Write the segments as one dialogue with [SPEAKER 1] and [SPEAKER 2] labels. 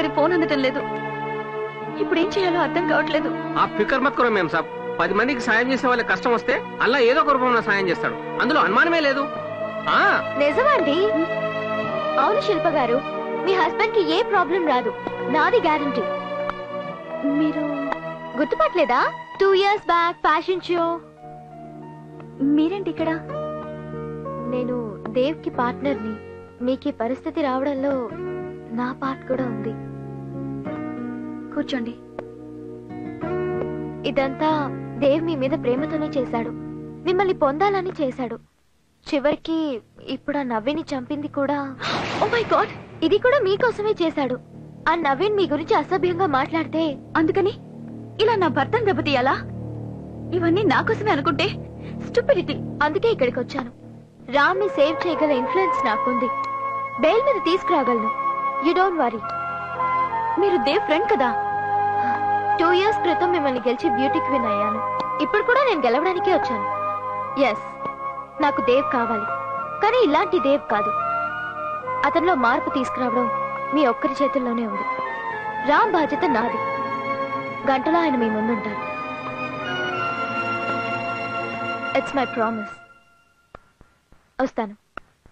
[SPEAKER 1] చేస్తే ఫోన్ అందటం లేదు ఇప్పుడు ఏం చేయాలో అర్థం కావట్లేదు
[SPEAKER 2] ఆ ఫికర్ మత్ కరో మేం సాబ్ పది మందికి సాయం చేసే వాళ్ళకి కష్టం వస్తే అల్లా ఏదో ఒక రూపంలో సాయం చేస్తాడు అందులో అనుమానమే లేదు ఆ
[SPEAKER 3] నిజమండి అవును శిల్ప గారు మీ హస్బెండ్ కి ఏ ప్రాబ్లం రాదు నాది గ్యారంటీ మీరు గుర్తుపట్టలేదా two years back fashion show
[SPEAKER 1] మీరేంటి ఇక్కడ
[SPEAKER 3] నేను దేవ్ కి పార్ట్నర్ ని మీకు ఈ పరిస్థితి రావడంలో నా పార్ట్ కూడా ఉంది
[SPEAKER 1] కూర్చోండి
[SPEAKER 3] ఇదంతా దేవ్ మీ మీద ప్రేమతోనే చేశాడు మిమ్మల్ని పొందాలని చేశాడు చివరికి ఇప్పుడు ఆ నవ్విని చంపింది కూడా ఓ మై గాడ్ ఇది కూడా మీకోసమే చేశాడు ఆ నవీన్ మీ గురించి అసభ్యంగా మాట్లాడితే
[SPEAKER 1] అందుకని ఇలా నా భర్తను దెబ్బతీయాలా ఇవన్నీ నా కోసమే అనుకుంటే స్టూపిడిటీ
[SPEAKER 3] అందుకే ఇక్కడికి వచ్చాను రామ్ ని సేవ్ చేయగల ఇన్ఫ్లుయెన్స్ నాకుంది బెయిల్ మీద తీసుకురాగలను యు డోంట్ వరీ
[SPEAKER 1] మీరు దేవ్ ఫ్రెండ్ కదా
[SPEAKER 3] టూ ఇయర్స్ క్రితం మిమ్మల్ని గెలిచి బ్యూటీ క్వీన్ అయ్యాను ఇప్పుడు కూడా నేను గెలవడానికే వచ్చాను ఎస్ నాకు దేవ్ కావాలి కానీ ఇలాంటి దేవ్ కాదు అతనిలో మార్పు తీసుకురావడం మీ ఒక్కరి చేతుల్లోనే ఉంది రామ్ బాధ్యత నాది గంటలో ఆయన మీ ముందుంటారు ఇట్స్ మై ప్రామిస్ వస్తాను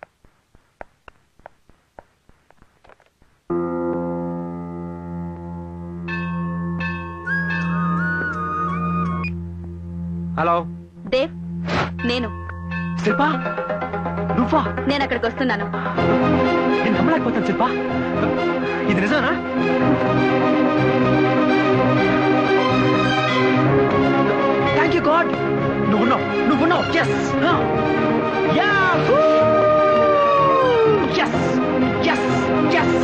[SPEAKER 2] హలో
[SPEAKER 1] దేవ్ నేను
[SPEAKER 4] శిల్పా నువ్వా
[SPEAKER 1] నేను అక్కడికి వస్తున్నాను
[SPEAKER 4] నేను నమ్మలేకపోతాను శిల్పా ఇది నిజానా థ్యాంక్ యూ గాడ్ నువ్వున్నావు నువ్వున్నావు ఎస్ ఎస్ ఎస్ ఎస్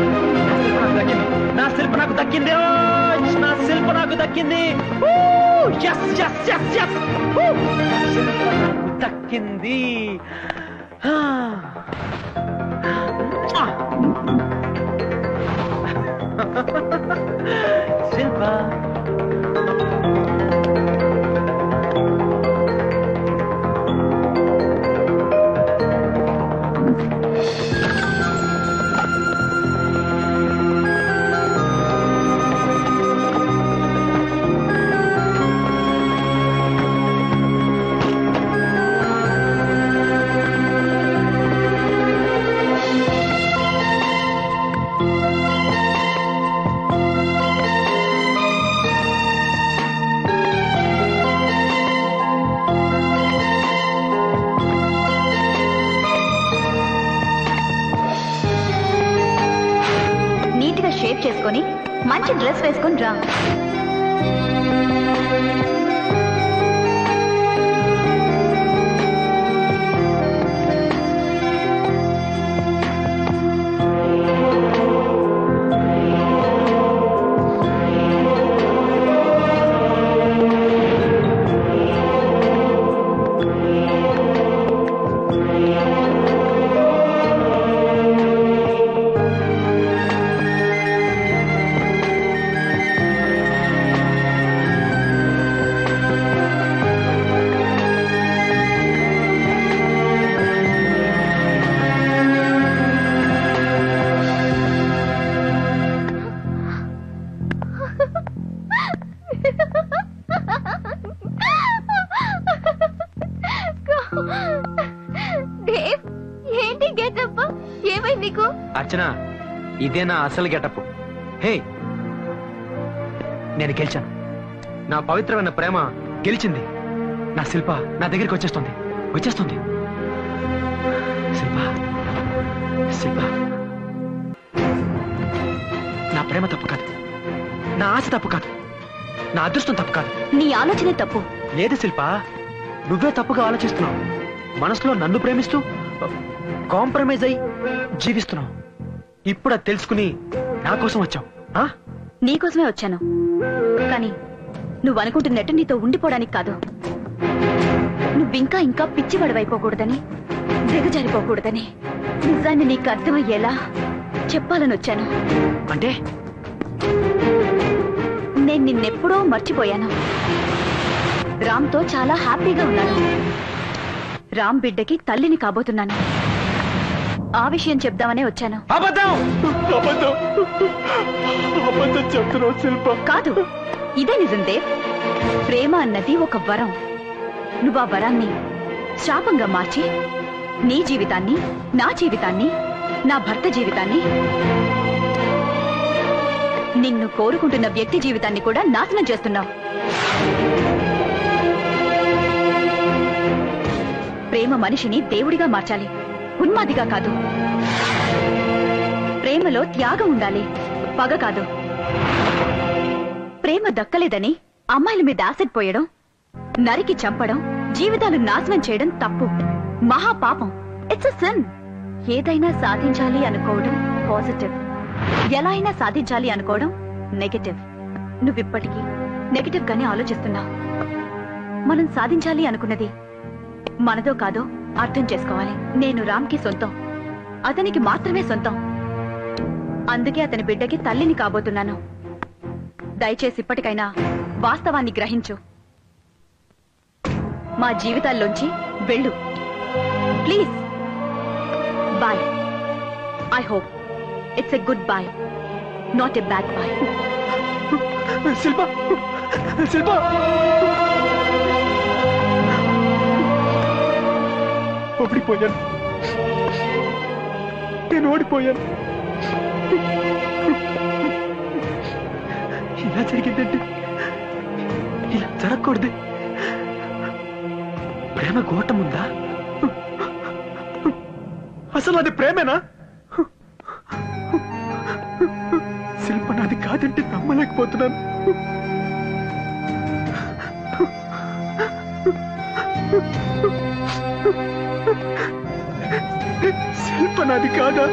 [SPEAKER 4] నా శిల్ప నాకు దక్కింది ఓయ్! నా శిల్ప నాకు దక్కింది ఎస్ ఎస్ ఎస్ ఎస్ దక్కింది శిల్ప
[SPEAKER 1] నీట్ గా షేప్ చేసుకొని మంచి డ్రెస్ వేసుకొని రా
[SPEAKER 3] దేవ్ ఏంటి గెటప్ ఏమైంది నీకు
[SPEAKER 4] అర్చన ఇదే నా అసలు గెటప్ హే నేను గెలిచాను నా పవిత్రమైన ప్రేమ గెలిచింది నా శిల్ప నా దగ్గరికి వచ్చేస్తుంది వచ్చేస్తుంది శిల్ప శిల్ప నా ప్రేమ తప్పు కాదు నా ఆశ తప్పు కాదు నా అదృష్టం తప్పు కాదు
[SPEAKER 1] నీ ఆలోచనే తప్పు
[SPEAKER 4] లేదు శిల్ప నువ్వే తప్పుగా ఆలోచిస్తున్నావు మనసులో నన్ను ప్రేమిస్తూ కాంప్రమైజ్ అయి జీవిస్తున్నావు ఇప్పుడు అది తెలుసుకుని నా కోసం వచ్చావు ఆ?
[SPEAKER 1] నీకోసమే వచ్చాను కానీ నువ్వు అనుకుంటున్నట్టు నీతో ఉండిపోవడానికి కాదు నువ్వింకా ఇంకా పిచ్చివాడవైపోకూడదని దిగజారిపోకూడదని నిజాన్ని నీకు అర్థమయ్యేలా చెప్పాలని వచ్చాను
[SPEAKER 4] అంటే
[SPEAKER 1] నేను నిన్నెప్పుడో మర్చిపోయాను రామ్తో చాలా హ్యాపీగా ఉన్నాను రామ్ బిడ్డకి తల్లిని కాబోతున్నాను ఆ విషయం చెప్దామనే వచ్చాను
[SPEAKER 4] అబద్ధం అబద్ధం అబద్ధం చెప్తున్నావు శిల్ప
[SPEAKER 1] కాదు ఇదే నిజం దేవ్ ప్రేమ అన్నది ఒక వరం నువ్వు ఆ వరాన్ని శాపంగా మార్చి నీ జీవితాన్ని నా జీవితాన్ని నా భర్త జీవితాన్ని నిన్ను కోరుకుంటున్న వ్యక్తి జీవితాన్ని కూడా నాశనం చేస్తున్నావు ప్రేమ మనిషిని దేవుడిగా మార్చాలి ఉన్మాదిగా కాదు ప్రేమలో త్యాగం ఉండాలి పగ కాదు ప్రేమ దక్కలేదని అమ్మాయిల మీద యాసిడ్ పోయడం నరికి చంపడం జీవితాలు నాశనం చేయడం తప్పు మహా పాపం ఇట్స్ సిన్ ఏదైనా సాధించాలి అనుకోవడం పాజిటివ్ ఎలా అయినా సాధించాలి అనుకోవడం నెగటివ్ నువ్విప్పటికీ నెగటివ్ గానే ఆలోచిస్తున్నావు మనం సాధించాలి అనుకున్నది మనదో కాదో అర్థం చేసుకోవాలి నేను రామ్కి సొంతం అతనికి మాత్రమే సొంతం అందుకే అతని బిడ్డకి తల్లిని కాబోతున్నాను దయచేసి ఇప్పటికైనా వాస్తవాన్ని గ్రహించు మా జీవితాల్లోంచి వెళ్ళు please bye I hope it's a good bye not a bad bye
[SPEAKER 4] Shilpa Shilpa ఓడిపోయాను నేను ఓడిపోయాను ఇలా జరిగిందండి ఇలా జరగకూడదు ప్రేమ గోటం ఉందా అసలు అది ప్రేమేనా శిల్ప నాది కాదంటే నమ్మలేకపోతున్నాను శిల్ప నాది కాదా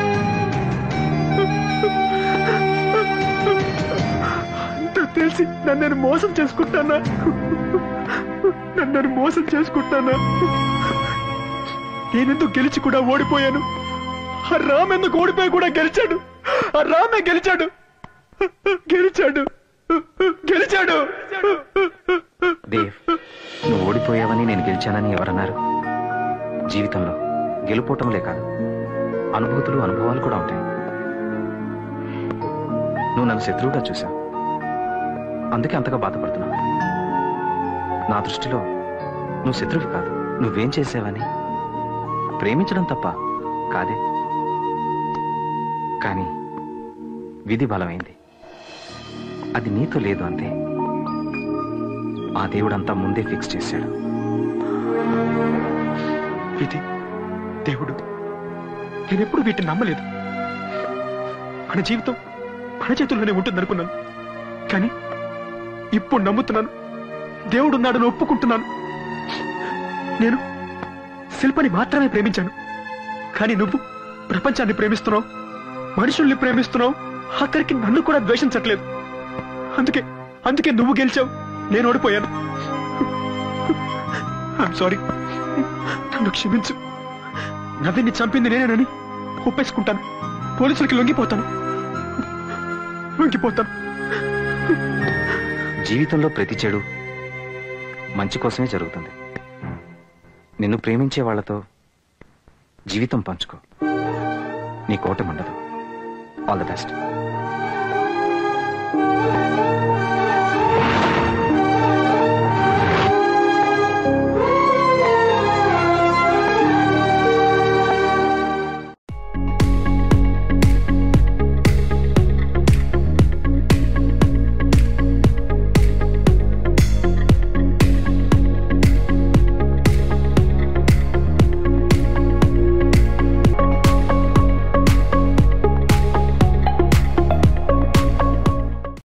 [SPEAKER 4] అంత తెలిసి నన్ను నేను మోసం చేసుకుంటానా నన్ను నేను మోసం చేసుకుంటానా నేనెందుకు గెలిచి కూడా ఓడిపోయాను ఆ రామ్ ఎందుకు ఓడిపోయి కూడా గెలిచాడు ఆ రామే గెలిచాడు గెలిచాడు గెలిచాడు
[SPEAKER 5] దేవ్ నువ్వు ఓడిపోయావని నేను గెలిచానని ఎవరన్నారు జీవితంలో గెలుపోవటంలే కాదు అనుభూతులు అనుభవాలు కూడా ఉంటాయి నువ్వు నన్ను శత్రువుగా చూశావు అందుకే అంతగా బాధపడుతున్నావు నా దృష్టిలో నువ్వు శత్రువు కాదు నువ్వేం చేసావని ప్రేమించడం తప్ప కాదే కానీ విధి బలమైంది అది నీతో లేదు అంతే ఆ దేవుడంతా ముందే ఫిక్స్ చేశాడు
[SPEAKER 4] విధి దేవుడు నేనెప్పుడు వీటిని నమ్మలేదు మన జీవితం మన చేతుల్లోనే ఉంటుందనుకున్నాను కానీ ఇప్పుడు నమ్ముతున్నాను దేవుడున్నాడని ఒప్పుకుంటున్నాను నేను శిల్పని మాత్రమే ప్రేమించాను కానీ నువ్వు ప్రపంచాన్ని ప్రేమిస్తున్నావు మనుషుల్ని ప్రేమిస్తున్నావు ఆఖరికి నన్ను కూడా ద్వేషించట్లేదు అందుకే అందుకే నువ్వు గెలిచావు నేను ఓడిపోయాను ఐఎమ్ సారీ నన్ను క్షమించు నవ్విని చంపింది నేనేనని ఒప్పేసుకుంటాను పోలీసులకి లొంగిపోతాను లొంగిపోతాను
[SPEAKER 5] జీవితంలో ప్రతి చెడు మంచి కోసమే జరుగుతుంది నిన్ను ప్రేమించే వాళ్ళతో జీవితం పంచుకో నీ కోటం ఉండదు ఆల్ ద బెస్ట్